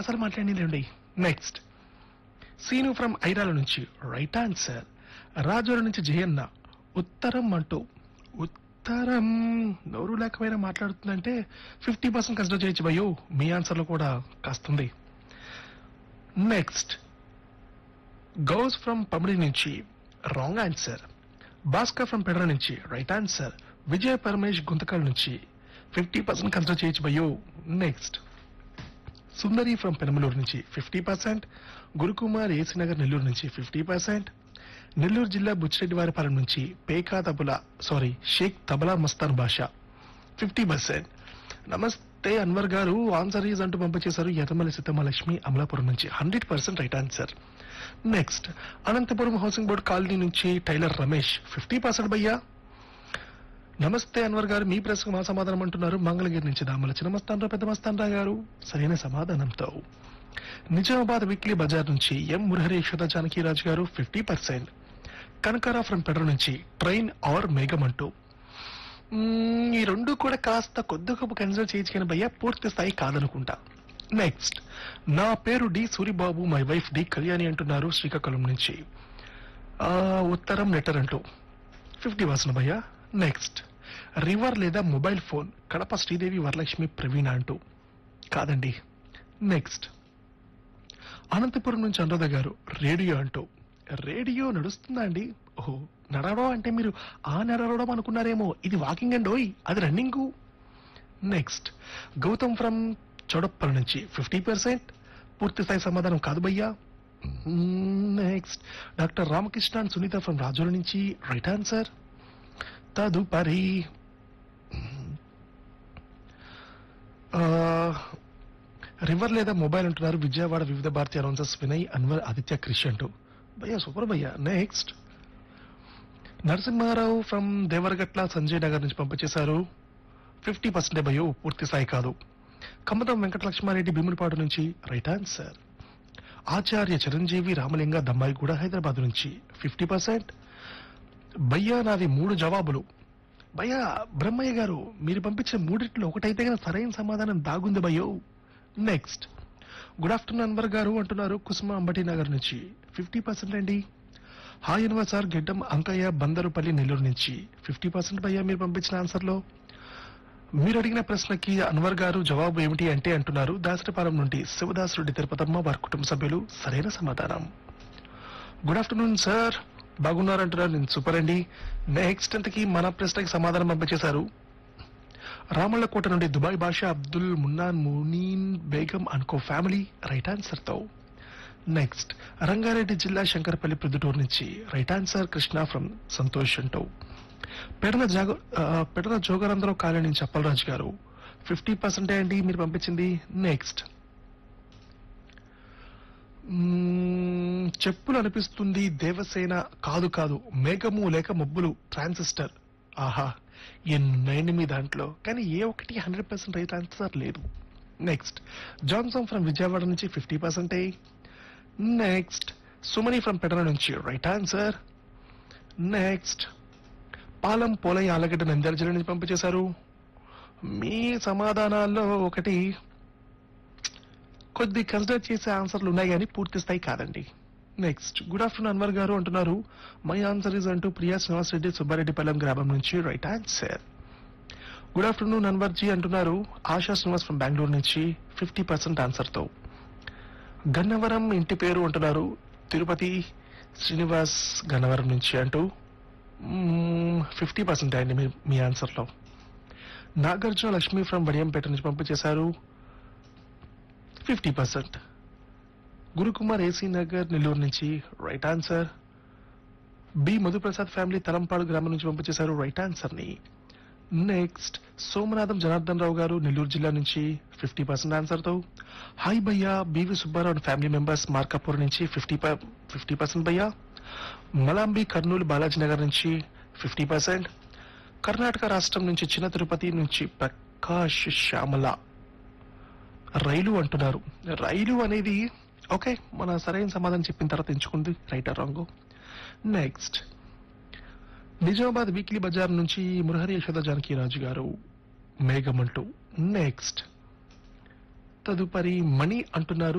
చాలాసార్లు మాట్లాడినండి next Seenu from Airala నుంచి రైట్ ఆన్సర్ రాజోల నుంచి జయన్న ఉత్తరం అంటూ ఉత్తరం నోరు లేకపోయినా మాట్లాడుతుందంటే ఫిఫ్టీ పర్సెంట్ కన్సిడర్ చేయొచ్చు భయో మీ ఆన్సర్లో కూడా కాస్తుంది నెక్స్ట్ గౌస్ ఫ్రమ్ పమిడి నుంచి wrong answer Bhaskar from Pedara నుంచి రైట్ ఆన్సర్ విజయ్ పరమేష్ గుంతకల్ నుంచి ఫిఫ్టీ పర్సెంట్ కన్సిడర్ చేయొచ్చు భయో నెక్స్ట్ సుందరి ఫ్రమ్ పెనమలూరు నుంచి fifty percent Gurukumar AC Nagar Nellore నుంచి ఫిఫ్టీ పర్సెంట్ నెల్లూరు జిల్లా బుచ్చిరెడ్డివారిపాలెం నుంచి పేకా Tabla sorry Sheikh Tabla Mastan Basha fifty percent నమస్తే అన్వర్ గారు ఆన్సర్ ఈజ్ అంటూ పంపించేశారు యతమల సీతమలక్ష్మి అమలాపురం నుంచి hundred percent right answer next Anantapuram housing board colony నుంచి టైలర్ రమేష్ ఫిఫ్టీ పర్సెంట్ భయ్యా నమస్తే అన్వర్ గారు మీ ప్రశ్నకు మా సమాధానం అంటున్నారు మంగళగిరి నుంచి దామల చిన్నమస్తాన్ పెద్ద మస్తాన్ గారు సరైన సమాధానంతో నిజామాబాద్ వీక్లీ బజార్ నుంచి ఎం Murahari Yashoda Janakiraju garu fifty percent Kanakara from Pedar నుంచి ట్రైన్ ఆర్ మేఘం అంటూ మ్మ్, ఈ రెండు కూడా కాస్త కొద్ది గొప్ప కన్సిడర్ చేయొచ్చు కానీ భయ్యా పూర్తి స్థాయి కాదనుకుంటా నెక్స్ట్ నా పేరు D Suribabu my wife D Kalyani అంటున్నారు శ్రీకాకుళం నుంచి ఆ, ఉత్తరం లెటర్ అంటూ ఫిఫ్టీ పర్సెంట్ భయ్యా నెక్స్ట్ రివర్ లేదా మొబైల్ ఫోన్ కడప శ్రీదేవి వరలక్ష్మి ప్రవీణ అంటూ కాదండి నెక్స్ట్ అనంతపురం నుంచి అనురాధ గారు రేడియో అంటూ రేడియో నడుస్తుందా అండి ఓహో నడవడం అంటే మీరు ఆ నడవడం అనుకున్నారేమో ఇది వాకింగ్ అండ్ ఓయ్ అది running next Gautam from Choutuppal నుంచి ఫిఫ్టీ పర్సెంట్ పూర్తి స్థాయి సమాధానం కాదు భయ్యా next doctor Ramakrishna and Sunitha from Razole నుంచి రైట్ ఆన్సర్ తదుపరి ఆ, రివర్ లేదా మొబైల్ అంటున్నారు విజయవాడ వివిధ భారతి అనౌన్సర్స్ వినయ్ అన్వర్ ఆదిత్య క్రిష్ అంటూ భయ్యా సూపర్ భయ్యా నెక్స్ట్ నరసింహారావు ఫ్రమ్ దేవరగట్ల సంజయ్ నగర్ నుంచి పంపించేశారు ఫిఫ్టీ పర్సెంటే భయో పూర్తి స్థాయి కాదు కమ్మతం వెంకటలక్ష్మారెడ్డి భీమునిపాడు నుంచి రైట్ ఆన్సర్ ఆచార్య చిరంజీవి రామలింగ దమ్మాయిగూడ హైదరాబాద్ నుంచి ఫిఫ్టీ పర్సెంట్ భయ్యా నాది మూడు జవాబులు భయ్యా బ్రహ్మయ్య గారు మీరు పంపించే మూడిట్లో ఒకటైతే కనుక సరైన సమాధానం దాగుంది భయ్యో next good afternoon Anwar garu అంటున్నారు కుసుమ అంబటి నగర్ నుంచి ఫిఫ్టీ పర్సెంట్ అండి హాయ్ అన్వర్ సార్ గెడ్డం అంకయ్య బందరుపల్లి నెల్లూరు నుంచి ఫిఫ్టీ పర్సెంట్ భయ్యా మీరు పంపించిన ఆన్సర్లో మీరు అడిగిన ప్రశ్నకి అన్వర్ గారు జవాబు ఏమిటి అంటే అంటున్నారు దాసరిపాలెం నుండి శివదాసురెడ్డి తిరుపతమ్మ వారి కుటుంబ సభ్యులు సరైన సమాధానం గుడ్ ఆఫ్టర్నూన్ సార్ బాగున్నారంటున్నారు నేను సూపర్ అండి నెక్స్ట్ అంతకి మన ప్రశ్నకి సమాధానం పంపించేశారు రామళ్ళకోట నుండి దుబాయ్ భాష అబ్దుల్ మున్నాన్ మునీన్ బేగం అనుకో ఫ్యామిలీ రైట్ ఆన్సర్ తో నెక్స్ట్ రంగారెడ్డి జిల్లా శంకరపల్లి ప్రొద్దుటూరు నుంచి right answer Krishna from Santosh అంటూ పెడన జాగ ఆ, పెడన జోగరంధ్రం కాలనీ నుంచి అప్పలరాజు గారు ఫిఫ్టీ పర్సెంటే అండి మీరు పంపించింది నెక్స్ట్ మ్మ్, చెప్పులు అనిపిస్తుంది దేవసేన కాదు కాదు మేఘము లేక మబ్బులు ట్రాన్సిస్టర్ ఆహా ఎన్నైంది మీ దాంట్లో కానీ ఏ ఒక్కటి హండ్రెడ్ పర్సెంట్ రైట్ ఆన్సర్ లేదు నెక్స్ట్ జాన్సన్ ఫ్రమ్ విజయవాడ నుంచి ఫిఫ్టీ పర్సెంటే నెక్స్ట్ సుమని ఫ్రమ్ పెడన నుంచి right answer next Palam Polaiah Allagadda Nandyal జిల్లా నుంచి పంపించేశారు మీ సమాధానాల్లో ఒకటి కొద్ది కన్సిడర్ చేసే ఆన్సర్లు ఉన్నాయి కానీ పూర్తి స్థాయి కాదండి next good afternoon Anwar garu అంటున్నారు మై ఆన్సర్ ఇస్ అంటూ ప్రియా శ్రీనివాస్ రెడ్డి సుబ్బారెడ్డిపాలెం గ్రామం నుంచి right answer good afternoon Anwar ji అంటున్నారు ఆశా శ్రీనివాస్ ఫ్రమ్ బెంగళూరు నుంచి ఫిఫ్టీ పర్సెంట్ ఆన్సర్తో గన్నవరం ఇంటి పేరు అంటున్నారు తిరుపతి శ్రీనివాస్ గన్నవరం నుంచి అంటూ ఫిఫ్టీ పర్సెంట్ అండి మీ మీ ఆన్సర్లో నాగార్జున లక్ష్మి ఫ్రమ్ వడియంపేట నుంచి పంపించేశారు fifty percent Gurukumar AC Nagar Nellore నుంచి right answer B Madhuprasad family Talampadu గ్రామం నుంచి పంపించేశారు రైట్ ఆన్సర్ ని నెక్స్ట్ సోమనాథం జనార్దన్ రావు గారు నెల్లూరు జిల్లా నుంచి ఫిఫ్టీ పర్సెంట్ ఆన్సర్ తో హాయ్ భయ్యా BV Subbarao and family members Markapur నుంచి ఫిఫ్టీ ఫిఫ్టీ పర్సెంట్ భయ్యా మలాంబి కర్నూలు బాలాజీ నగర్ నుంచి ఫిఫ్టీ పర్సెంట్ కర్ణాటక రాష్ట్రం నుంచి చిన్న తిరుపతి నుంచి ప్రకాష్ శ్యామల రైలు అంటున్నారు రైలు అనేది ఓకే మన సరైన సమాధానం చెప్పిన తర్వాత ఎంచుకుంది right or wrong next Nizamabad weekly బజార్ నుంచి మురహరి యశోద జానకి రాజు గారు మేఘమంటూ నెక్స్ట్ తదుపరి మణి అంటున్నారు